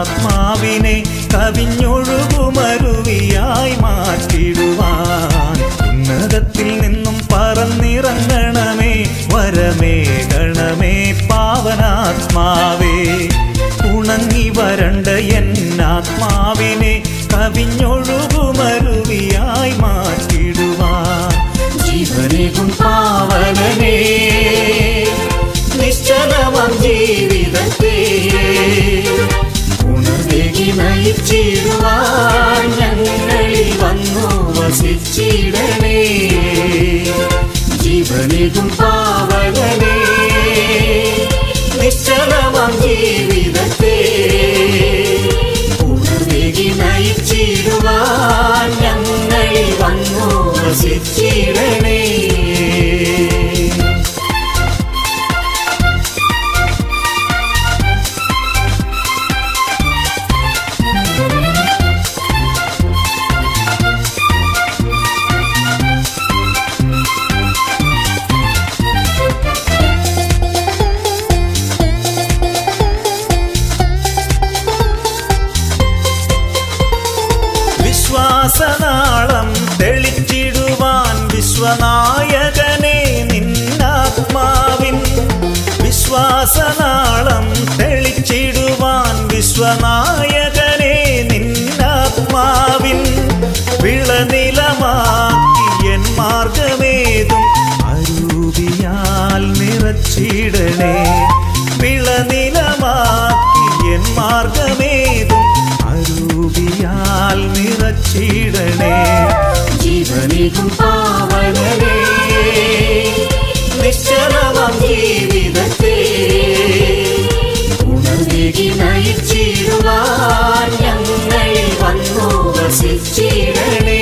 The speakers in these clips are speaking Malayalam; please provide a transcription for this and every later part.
എന്നാത്മാവിനെ കവിഞ്ഞൊഴുകുമരുവിയായി മാറ്റിടുവാൻ ഉന്നതത്തിൽ നിന്നും പറന്നിറങ്ങണമേ വരമേ ഗണമേ പാവനാത്മാവേ ഉണങ്ങി വരണ്ട എന്നാത്മാവിനെ കവിഞ്ഞൊഴുകുമരുവിയായി മാറ്റിടുവാൻ ജീവനേകും പാവനനേ നിശ്ചലമാം ജീവിതത്തെ ഉണർവേകി നയിച്ചിടുവാൻ ഞങ്ങളിൽ വന്നു വസിച്ചിടണേ ജീവനേകും പാവനനേ നിശ്ചലമാം ജീവിതത്തെ ഉണർവേകി നയിച്ചിടുവാൻ ഞങ്ങളിൽ വന്നു വസിച്ചിടണേ വിശ്വാസനാളം തെളിച്ചിടുവാൻ വിശ്വനായകനെ നിന്നാത്മാവിൻ വിശ്വാസനാളം തെളിച്ചിടുവാൻ വിശ്വനായകനെ നിന്നാത്മാവിൻ വിളനിലമാക്കിയൻ മാർഗമേതും അരൂപിയാൽ നിറച്ചിടണേ വിളനിലമാക്കിയൻ മാർഗമേതും അരൂപിയാൽ നിറച്ചിടണേ ജീവനികും പാവനരേ നിശ്ചലമാം ജീവിതത്തെ ഉണർവേകി നയിച്ചിടുവാൻ ഞങ്ങളിൽ വന്നു വസിച്ചിടണേ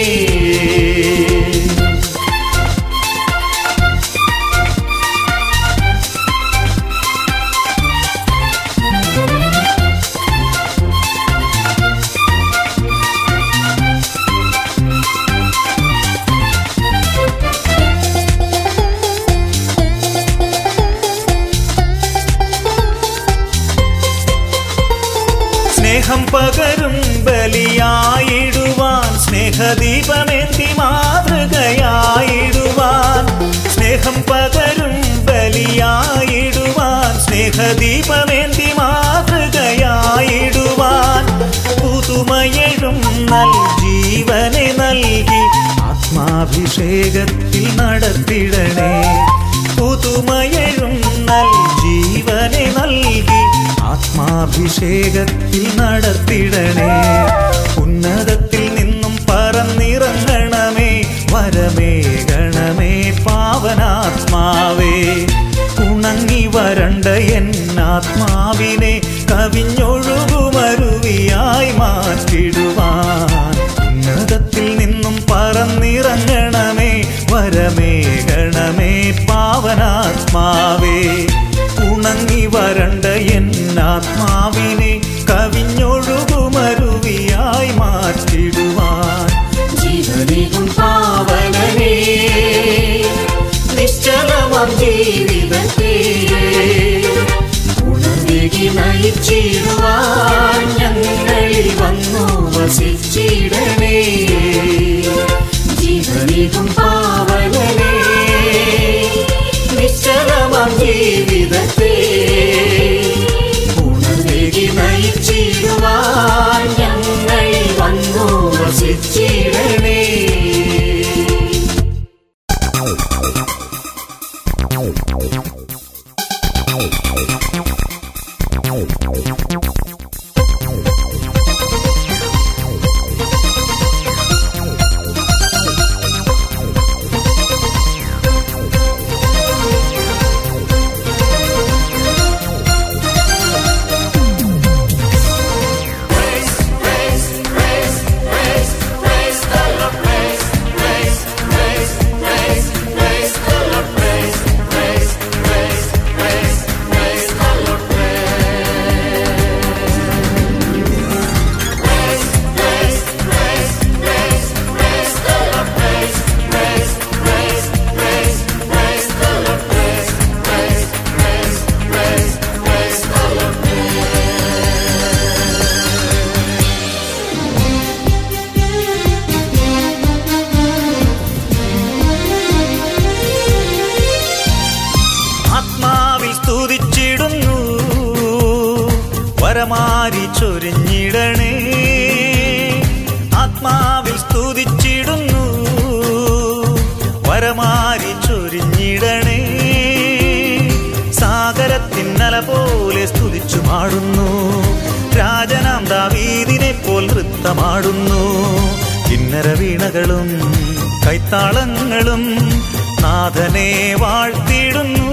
സ്നേഹം പകരും ബലിയായിടുവാൻ സ്നേഹദീപമേന്തി മാതൃകയായിടുവാൻ സ്നേഹം പകരും ബലിയായിടുവാൻ സ്നേഹദീപമേന്തി മാതൃകയായിടുവാൻ പുതുമയഴും നൽ ജീവനെ നൽകി ആത്മാഭിഷേകത്തിൽ നടത്തിടണേ പുതുമയഴും നൽ ജീവനെ നൽകി ആത്മാഭിഷേകത്തിൽ നടത്തിടണേ ഉന്നതത്തിൽ നിന്നും പറന്നിറങ്ങണമേ വരമേ ഗണമേ പാവനാത്മാവേ ഉണങ്ങി വരണ്ട എന്നാത്മാവിനെ കവിഞ്ഞൊഴുകുമരുവിയായി മാറ്റിടുവാൻ ഉന്നതത്തിൽ നിന്നും പറന്നിറങ്ങണമേ വരമേ ഗണമേ പാവനാത്മാവേ ഉണങ്ങി വരണ്ട എന്നാത്മാവിനെ കവിഞ്ഞൊഴുകുമരുവിയായി മാറ്റിടുവാൻ ജീവനികും പാവനനേ നിശ്ചലമാം ജീവിതത്തെ ഉണർവേകി നയിച്ചിടുവാൻ ഞങ്ങളിൽ വന്നു വസിച്ചിടണേ ജീവനികും പാവനനേ നിശ്ചലമാം ജീവിതത്തെ ഉണർവേകി നയിച്ചിടുവാൻ ഞങ്ങളിൽ വന്നു വസിച്ചിടണേ Praise സ്തുതിച്ചിടുന്നു വരമാരി ചൊരിഞ്ഞിടണേ ആത്മാവിൽ സ്തുതിച്ചിടുന്നു വരമാരി ചൊരിഞ്ഞിടണേ സാഗരത്തിന്നല പോലെ സ്തുതിച്ചു പാടുന്നു രാജനാം ദാവീദിനെ പോൽ നൃത്തമാടുന്നു കിന്നര വീണകളും കൈത്താളങ്ങളും നാഥനെ വാഴ്ത്തിയിടുന്നു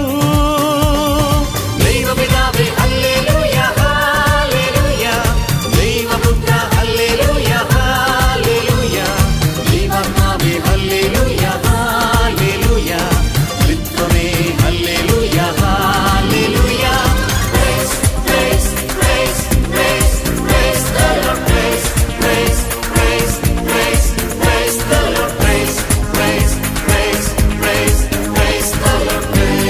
ദൈവപിതാവേ ഹല്ലേലൂയ ഹല്ലേലൂയ ദൈവപുത്ര ഹല്ലേലൂയ ഹല്ലേലൂയ ദൈവാത്മാവേ ഹല്ലേലൂയ ഹല്ലേലൂയ ത്രിത്വമേ ഹല്ലേലൂയ ഹല്ലേലൂയ Praise, praise, praise, praise, praise the Lord. Praise, praise, praise, praise, praise the Lord. Praise, praise, praise, praise, praise the Lord.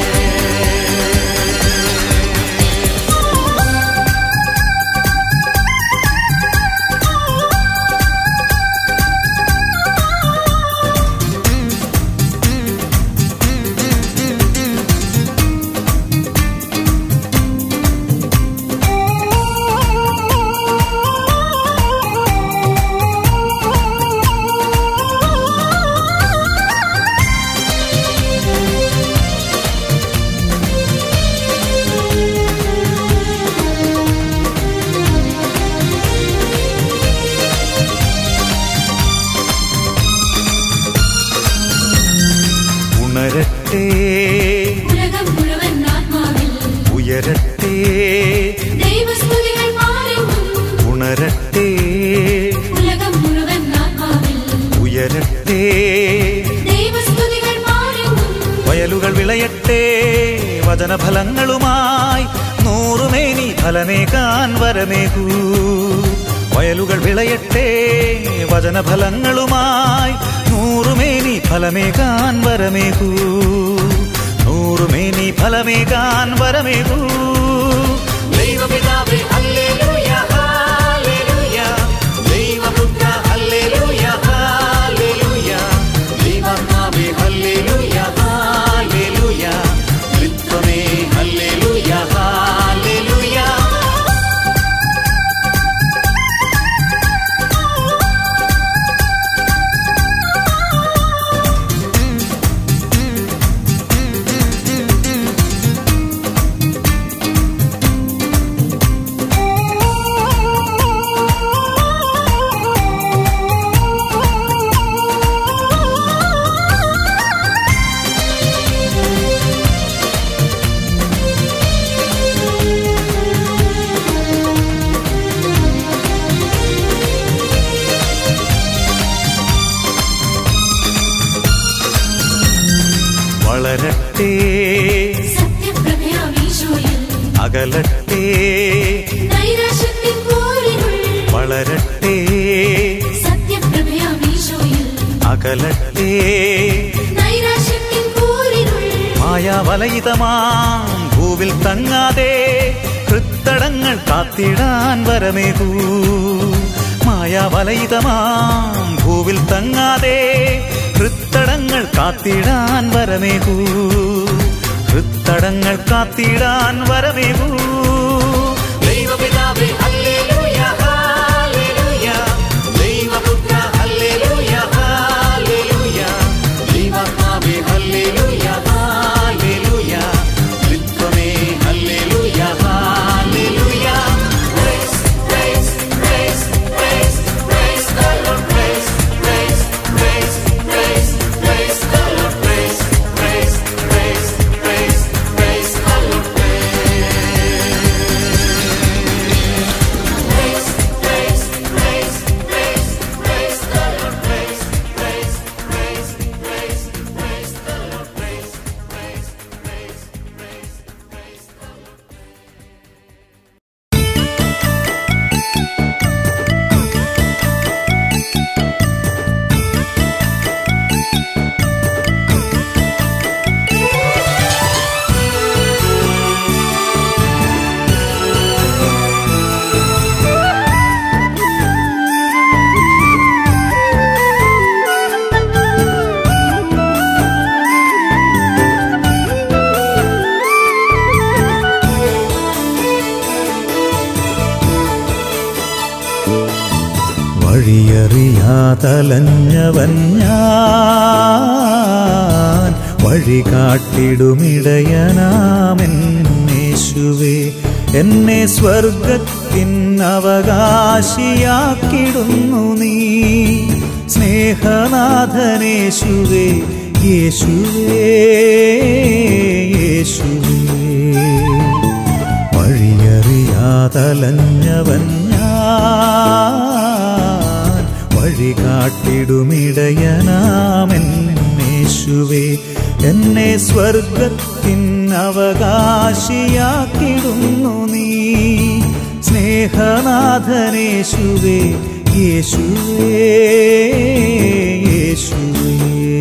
ഉണരട്ടെ ഉലകം മുഴുവൻ ആത്മാവിൽ ഉയരട്ടെ ദൈവസ്തുതികൾ പാടുന്നു ഉണരട്ടെ ഉലകം മുഴുവൻ ആത്മാവിൽ ഉയരട്ടെ ദൈവസ്തുതികൾ പാടുന്നു വയലുകൾ വിളയട്ടെ വചനഫലങ്ങളുമായി നൂറുമേനി ഫലമേകാൻ വരമേകൂ വയലുകൾ വിളയട്ടെ വചനഫലങ്ങളുമായി നൂറുമേനി ഫലമേകാൻ വരമേകൂ നൂറുമേനി ഫലമേകാൻ വരമേകൂ ദൈവപിതാവേ ഹല്ലേലൂയ ഹല്ലേലൂയ ദൈവപുത്ര ഹല്ലേലൂയ ഹല്ലേലൂയ ദൈവാത്മാവേ ഹല്ലേലൂയ ഹല്ലേലൂയ ത്രിത്വമേ ഹല്ലേലൂയ ഹല്ലേലൂയ വളരട്ടെ സത്യപ്രഭയാമീശോയിൽ അകലട്ടെ നൈരാശ്യത്തിൻ പോരിനുൾ വളരട്ടെ സത്യപ്രഭയാമീശോയിൽ അകലട്ടെ നൈരാശ്യത്തിൻ പോരിനുൾ മായാവലയിതമാം ഭൂവിൽ തങ്ങാതെ ഹൃത്തടങ്ങൾ കാത്തിടാൻ വരമേകൂ മായാവലയിതമാം ഭൂവിൽ തങ്ങാതെ ഹൃത്തടങ്ങൾ കാത്തിടാൻ വരമേകൂ ഹൃത്തടങ്ങൾ കാത്തിടാൻ വരമേകൂ ദൈവപിതാവേ ഹല്ലേലൂയ ഹല്ലേലൂയ ദൈവപുത്ര ഹല്ലേലൂയ ഹല്ലേലൂയ ദൈവാത്മാവേ ഹല്ലേലൂയ ഹല്ലേലൂയ ത്രിത്വമേ ഹല്ലേലൂയ ഹല്ലേലൂയ Praise, praise, praise, praise, praise the Lord. Praise, praise, praise, praise, praise the Lord. Praise, praise, praise, praise, praise the Lord. വഴിയറിയാതലഞ്ഞവൻ ഞാൻ വഴി കാട്ടിടുമിടയനാമെന്നേശുവേ എന്നെ സ്വർഗത്തിൻ അവകാശിയാക്കിടുന്നു നീ സ്നേഹനാഥനേശുവേ യേശുവേ യേശുവേ വഴിയറിയാതലഞ്ഞവൻ ഞാൻ വഴി കാട്ടിടുമിടയനാമെന്നേശുവേ എന്നെ സ്വർഗത്തിൻ അവകാശിയാക്കിടുന്നു നീ സ്നേഹനാഥനേശുവേ യേശുവേ യേശുവേ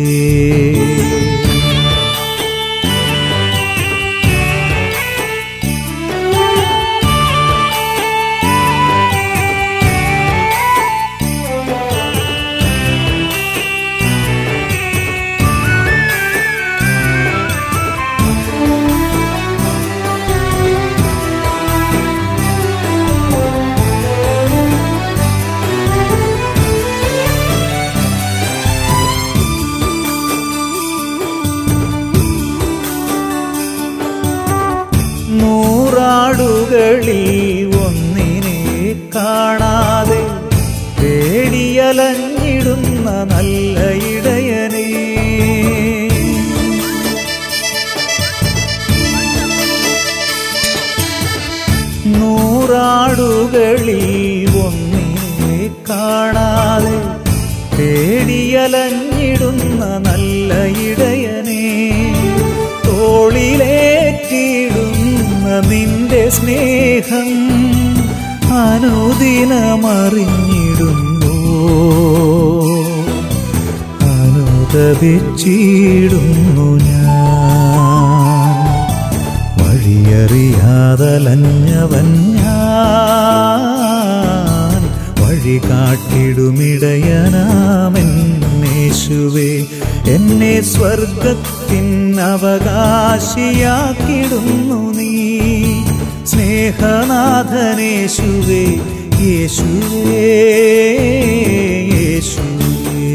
നൂറാടുകളിൽ ഒന്നിനെ കാണാതെ പേടിയലഞ്ഞിടുന്ന നല്ല ഇടയനേ നൂറാടുകളിൽ ഒന്നിനെ കാണാതെ പേടിയലഞ്ഞിടുന്ന നല്ല ഇടയനേ തോളിലേറ്റിടുന്ന നിന്റെ സ്നേഹം അനുദിനമറിഞ്ഞിടുന്നു അനുദപിച്ചിടുന്നു ഞാൻ വഴിയറിയാതലഞ്ഞവൻ ഞാൻ വഴി കാട്ടിടുമിടയനാമെന്നേശുവേ എന്നെ സ്വർഗത്തിൻ അവകാശിയാക്കിടുന്നു നീ സ്നേഹനാഥനേശുവേ യേശുവേ യേശുവേ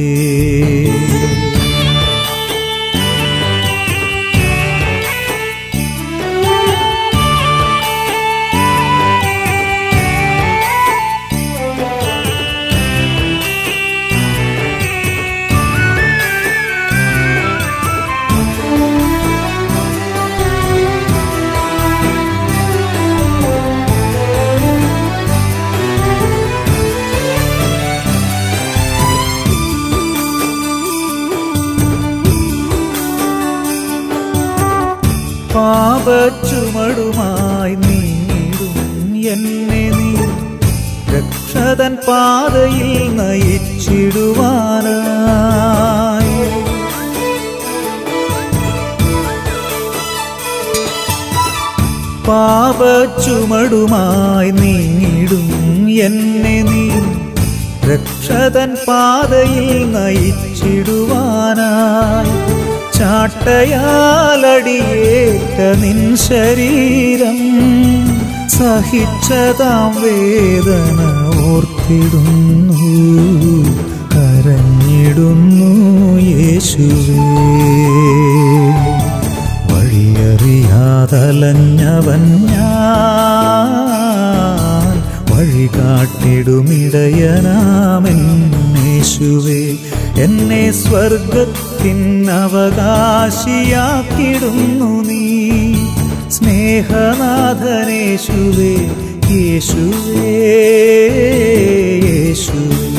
പാപച്ചുമടുമായി നീങ്ങിടും എന്നെ നീ രക്ഷതൻ പാതയിൽ നയിച്ചിടുവാനായി പാപച്ചുമടുമായി നീങ്ങിടും എന്നെ നീ രക്ഷതൻ പാതയിൽ നയിച്ചിടുവാനായി ചാട്ടയാലടിയേറ്റ നിൻ ശരീരം സഹിച്ചതാം വേദന ഓർത്തിടുന്നു കരഞ്ഞിടുന്നു യേശുവേ വഴിയറിയാതലഞ്ഞവൻ ഞാൻ വഴി കാട്ടിടുമിടയനാമെന്നേശുവേ എന്നെ സ്വർഗത്തിൻ അവകാശിയാക്കിടുന്നു നീ സ്നേഹനാഥനേശുവേ യേശുവേ യേശുവേ